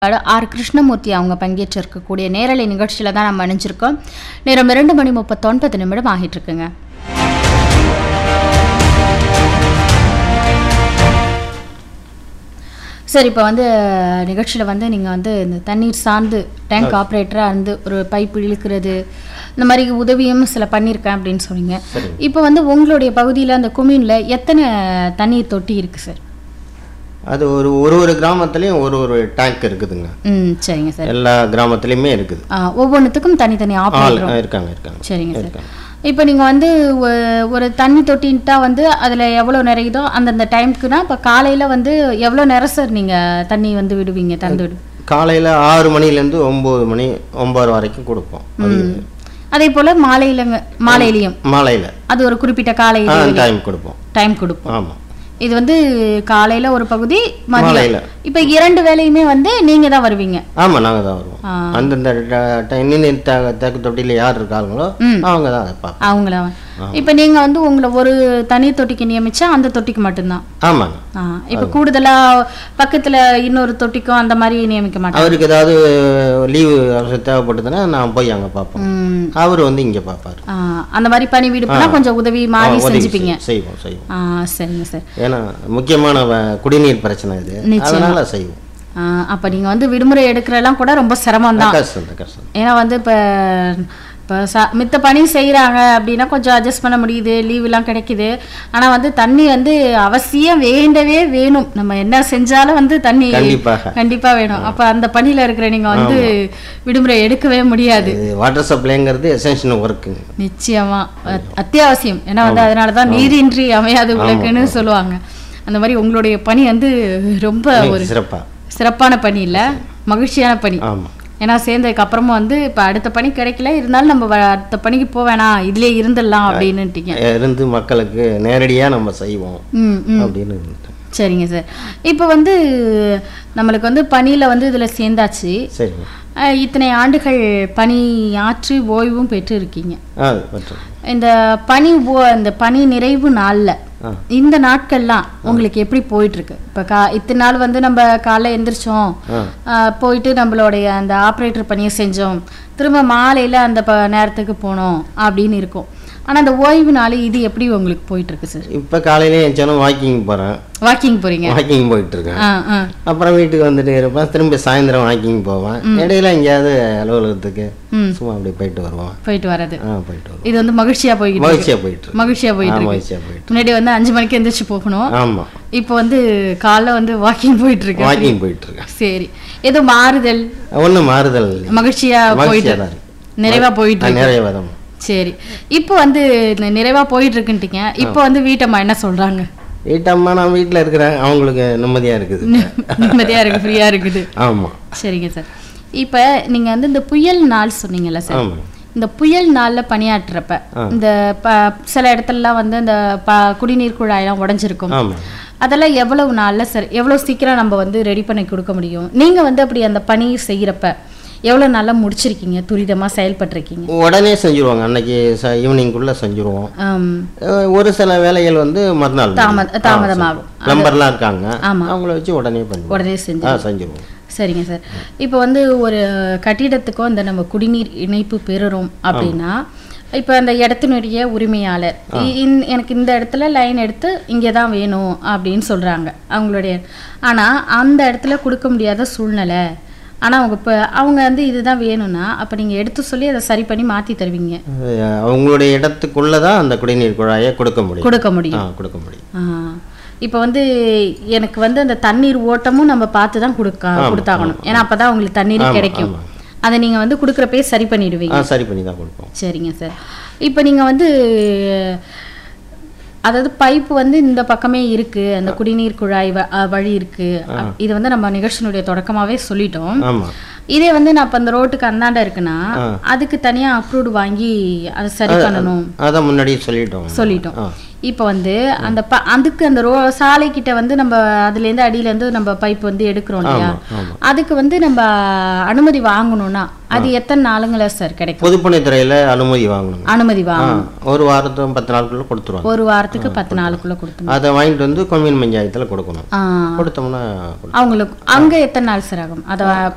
R Krishnamurthy அவங்க பங்கேற்றிருக்கக்கூடிய நேரலை நிகழ்ச்சியில் தான் நம்ம அணிஞ்சிருக்கோம் நேரம் இரண்டு மணி முப்பத்தொன்பது நிமிடம் ஆகிட்டு இருக்குங்க சரி இப்போ வந்து நிகழ்ச்சியில் வந்து நீங்கள் வந்து இந்த தண்ணீர் சார்ந்து டேங்க் ஆப்ரேட்டராக இருந்து ஒரு பைப் இழுக்கிறது இந்த மாதிரி உதவியும் சில பண்ணியிருக்கேன் அப்படின்னு சொன்னீங்க இப்போ வந்து உங்களுடைய பகுதியில் அந்த குமின்ல எத்தனை தண்ணீர் தொட்டி இருக்குது சார் அது ஒரு ஒரு ஒரு கிராமத்துலேயும் ஒரு ஒரு டேங்க் இருக்குதுங்க ம் சரிங்க சார் எல்லா கிராமத்துலேயுமே இருக்குது ஆ, ஒவ்வொன்றுத்துக்கும் தனித்தனி ஆள் ஆப்ரேட்டர் ஆ, இருக்காங்க இருக்காங்க சரிங்க சார் இருக்காங்க இப்போ நீங்கள் வந்து ஒ- ஒரு தண்ணி தொட்டின்ட்டா வந்து அதில் எவ்வளோ நிறையுதோ அந்தந்த டைமுக்குனா இப்போ காலையில் வந்து எவ்வளோ நேரம் சார் நீங்கள் தண்ணி வந்து விடுவீங்க திறந்து விடு காலையில் ஆறு மணிலேருந்து ஒம்பது மணி ஒம்பது வரைக்கும் கொடுப்போம் அதே போல் மாலையிலங்க மாலையிலையும் மாலையில் அது ஒரு குறிப்பிட்ட காலை ஆ டைம் கொடுப்போம் டைம் கொடுப்போம் ஆமாம் இது வந்து காலையில் ஒரு பகுதி மதியம் மாலையில் இப்போ இரண்டு வேலையுமே வந்து நீங்கள் தான் வருவீங்க ஆமாம் நாங்கள் தான் வருவோம் ஆ. அந்தந்த தண்ணி தேக்கு தொட்டியில் யார் இருக்காங்களோ அவங்க தான் இருப்பாங்க அவங்கள இப்போ நீங்கள் வந்து உங்களை ஒரு தனி தொட்டிக்கு நியமிச்சா அந்த தொட்டிக்கு மட்டும்தான் ஆமாங்க ஆ இப்போ கூடுதலாக பக்கத்தில் இன்னொரு தொட்டிக்கும் அந்த மாதிரி நியமிக்க மாட்டேன் அவருக்கு ஏதாவது லீவு தேவைப்பட்டதுன்னா நான் போய் அங்கே பார்ப்போம் ம், அவர் வந்து இங்கே பார்ப்பாரு ஆ, அந்த மாதிரி பணி விடுப்புனா கொஞ்சம் உதவி மாதிரி உதவி செஞ்சுப்பீங்க செய்- செய்வோம் செய்வோம் ஆ சரிங்க சார் ஏன்னா முக்கியமான வ- குடிநீர் பிரச்சனை இது அதனால செய்வோம் ஆ, அப்ப நீங்க வந்து விடுமுறை எடுக்கிறதெல்லாம் கூட ரொம்ப சிரமம் தான் கஷ்டம் தான் கஷ்டம் ஏன்னா வந்து இப்போ இப்போ ச மித்த பணி செய்கிறாங்க அப்படின்னா கொஞ்சம் அட்ஜஸ்ட் பண்ண முடியுது லீவுலாம் கிடைக்குது ஆனால் வந்து தண்ணி வந்து அவசியம் வேண்டவே வேணும் நம்ம என்ன செஞ்சாலும் வந்து தண்ணி கண்டிப்பாக கண்டிப்பாக வேணும் அப்போ அந்த பணியில் இருக்கிற நீங்கள் வந்து விடுமுறை எடுக்கவே முடியாது இது வாட்டர் சப்ளைங்கிறது எசென்ஷியல் ஒர்க்குங்க நிச்சயமா அத்- அத்தியாவசியம் ஏன்னா வந்து அதனால தான் நீரின்றி அமையாது உலகுன்னு சொல்லுவாங்க அந்த மாதிரி உங்களுடைய பணி வந்து ரொம்ப ஒரு சிறப்பாக சிறப்பான பணி இல்ல மகிழ்ச்சியான பணி ஆமாம் ஏன்னா சேர்ந்ததுக்கு அப்புறமா வந்து இப்ப அடுத்த பணி கிடைக்கல இருந்தாலும் நம்ம வ- அடுத்த பணிக்கு போக வேணாம் இதுலயே இருந்துடலாம் அப்படின்னுட்டீங்க இருந்து மக்களுக்கு நேரடியாக நம்ம செய்வோம் ம் ம் அப்படின்னு இருந்துட்டேன். சரிங்க சார் இப்போ வந்து நம்மளுக்கு வந்து பணியில வந்து இதுல சேர்ந்தாச்சு சரிங்க அஹ், இத்தனை ஆண்டுகள் பணி ஆற்றி ஓய்வும் பெற்று இருக்கீங்க ஆ மற்றும் இந்த பணி ஓ இந்த பணி நிறைவு நாள்ல ஆ. இந்த நாட்கள்லாம் உங்களுக்கு எப்படி போயிட்டு இருக்கு இப்போ கா இத்தனை நாள் வந்து நம்ம காலைல எந்திரிச்சோம் ஆ ஆ, போயிட்டு நம்மளுடைய அந்த ஆப்ரேட்டர் பணியை செஞ்சோம் திரும்ப மாலையில் அந்த ப நேரத்துக்கு போனோம் அப்படின்னு இருக்கும் ஆனால் அந்த ஓய்வு நாள் இது எப்படி உங்களுக்கு போயிட்டு இருக்கு சார் இப்போ காலையிலே எந்திரிச்சாலும் வாக்கிங் போகிறேன் வாக்கிங் போறீங்க வாக்கிங் போயிட்டு இருக்கேன் ஆ ஆ அப்புறம் வீட்டுக்கு வந்துட்டு இருப்பேன் திரும்பி சாயந்தரம் வாக்கிங் போவேன் இடையில எங்கேயாவது அலுவலகத்துக்கு ம். சும்மா அப்படி போயிட்டு வருவோம் போயிட்டு வர்றது ஆ போயிட்டு வருவோம் இது வந்து மகிழ்ச்சியா போய்கிட்டு இருக்கு. மகிழ்ச்சியாக போயிட்டு இருக்கு. மகிழ்ச்சியா ஆ போயிட்டு இருக்கு மகிழ்ச்சியாக போயிட்டு முன்னாடி வந்து அஞ்சு மணிக்கு எந்திரிச்சு போகணும் ஆமாம் இப்போ வந்து காலைல வந்து வாக்கிங் போயிட்டு இருக்கு வாக்கிங் போயிட்டு இருக்கேன் சரி ஏதோ மாறுதல் ஒன்றும் மாறுதல் இல்லை மகிழ்ச்சியா போயிட்டு மகிழ்ச்சியாக தான் இருக்கு நிறைவா போயிட்டு இருக்கு நிறைய விதம் சரி இப்போ வந்து இந்த நிறைவா போயிட்டு இருக்குன்ட்டீங்க இப்போ வந்து வீட்டம்மா என்ன சொல்றாங்க வீட்டம்மா நான் வீட்டில் இருக்கிறேன் அவங்களுக்கு நிம்மதியாக இருக்குது நிம்மதியா இருக்கு ஃப்ரீயா இருக்குது ஆமாம் சரிங்க சார் இப்போ நீங்க வந்து இந்த புயல் நாள் சொன்னீங்கல்ல சார் ஆமாம் இந்த புயல் நாள்ல பணியாற்றுறப்ப இந்த ப சில இடத்துலலாம் வந்து இந்த ப குடிநீர் குழாயெல்லாம் உடைஞ்சிருக்கும் ஆமாம் அதெல்லாம் எவ்வளவு நாள்ல சார் எவ்வளவு சீக்கிரம் நம்ம வந்து ரெடி பண்ணி கொடுக்க முடியும் நீங்க வந்து அப்படி அந்த பணி செய்யறப்ப எவ்வளவு நாளா முடிச்சிருக்கீங்க துரிதமா செயல்பட்டிருக்கீங்க உடனே செஞ்சுருவாங்க அன்னைக்கு ச ஈவினிங்குள்ளே செஞ்சுருவோம் ஆம், அஹ் ஒரு சில வேலைகள் வந்து மறுநாள் தாமத தாமதமாகும் நம்பர்லாம் இருக்காங்க ஆமா. அவங்கள வச்சு உடனே பண்ணுவோம் உடனே செஞ்சு ஆ செஞ்சுருவோம் சரிங்க சார் இப்போ வந்து ஒரு கட்டிடத்துக்கும் அந்த நம்ம குடிநீர் இணைப்பு பெறுறோம் அப்படின்னா இப்போ அந்த இடத்தினுடைய உரிமையாளர் இ- இந்- எனக்கு இந்த இடத்துல லைன் எடுத்து இங்கே தான் வேணும் அப்படின்னு சொல்கிறாங்க அவங்களுடைய ஆனால் அந்த இடத்துல கொடுக்க முடியாத சூழ்நிலை ஆனால் அவங்க இப்போ அவங்க வந்து இதுதான் வேணும்னா அப்போ நீங்கள் எடுத்து சொல்லி அதை சரி பண்ணி மாற்றி தருவீங்க அஹ் அவங்களுடைய இடத்துக்குள்ளே தான் அந்த குடிநீர் குழாயை கொடுக்க முடியும் கொடுக்க முடியும் ஆ கொடுக்க முடியும் ஆ. இப்போ வந்து எனக்கு வந்து அந்த தண்ணீர் ஓட்டமும் நம்ம பார்த்து தான் கொடுக்க கொடுத்தாகணும் ஏன்னா அப்போ தான் உங்களுக்கு தண்ணீர் கிடைக்கும் ஆமா. அதை நீங்கள் வந்து கொடுக்குறப்பே சரி பண்ணிடுவீங்க ஆ சரி பண்ணி தான் கொடுப்போம் சரிங்க சார் இப்போ நீங்கள் வந்து அதாவது பைப்பு வந்து இந்த பக்கமே இருக்கு அந்த குடிநீர் குழாய் வ- அ, வழி இருக்கு அப்- இது வந்து நம்ம நிகழ்ச்சியினுடைய தொடக்கமாவே சொல்லிட்டோம் ஆமாம் இதே வந்து நான் இப்போ அந்த ரோட்டுக்கு அந்தாண்ட இருக்குன்னா அதுக்கு தனியா அப்ரூவ்டு வாங்கி அதை சரி பண்ணணும் அதான் முன்னாடியே சொல்லிட்டோம் சொல்லிட்டோம் ஆ இப்போ வந்து அந்த ப அதுக்கு அந்த ரோ சாலை கிட்ட வந்து நம்ம அதுலேருந்து அடியிலேருந்து நம்ம பைப் வந்து எடுக்கிறோம் இல்லையா ஆமா. அதுக்கு வந்து நம்ம அனுமதி வாங்கணும்னா அது எத்தனை நாளுங்களா சார் கிடைக்கும் பொதுப்பணித்துறையில் அனுமதி வாங்கணும் அனுமதி ஆ வாங்கணும் ஒரு வாரத்து பத்து நாளுக்குள்ள கொடுத்துருவாங்க ஒரு வாரத்துக்கு பத்து நாளுக்குள்ள கொடுக்கணும் அதை வாங்கிட்டு வந்து கொம்யூன் பஞ்சாயத்தில் கொடுக்கணும் ஆ கொடுத்தோம்னா கொடுப்போம். அவங்களுக்கு அங்க எத்தனை நாள் சார் ஆகும் அதை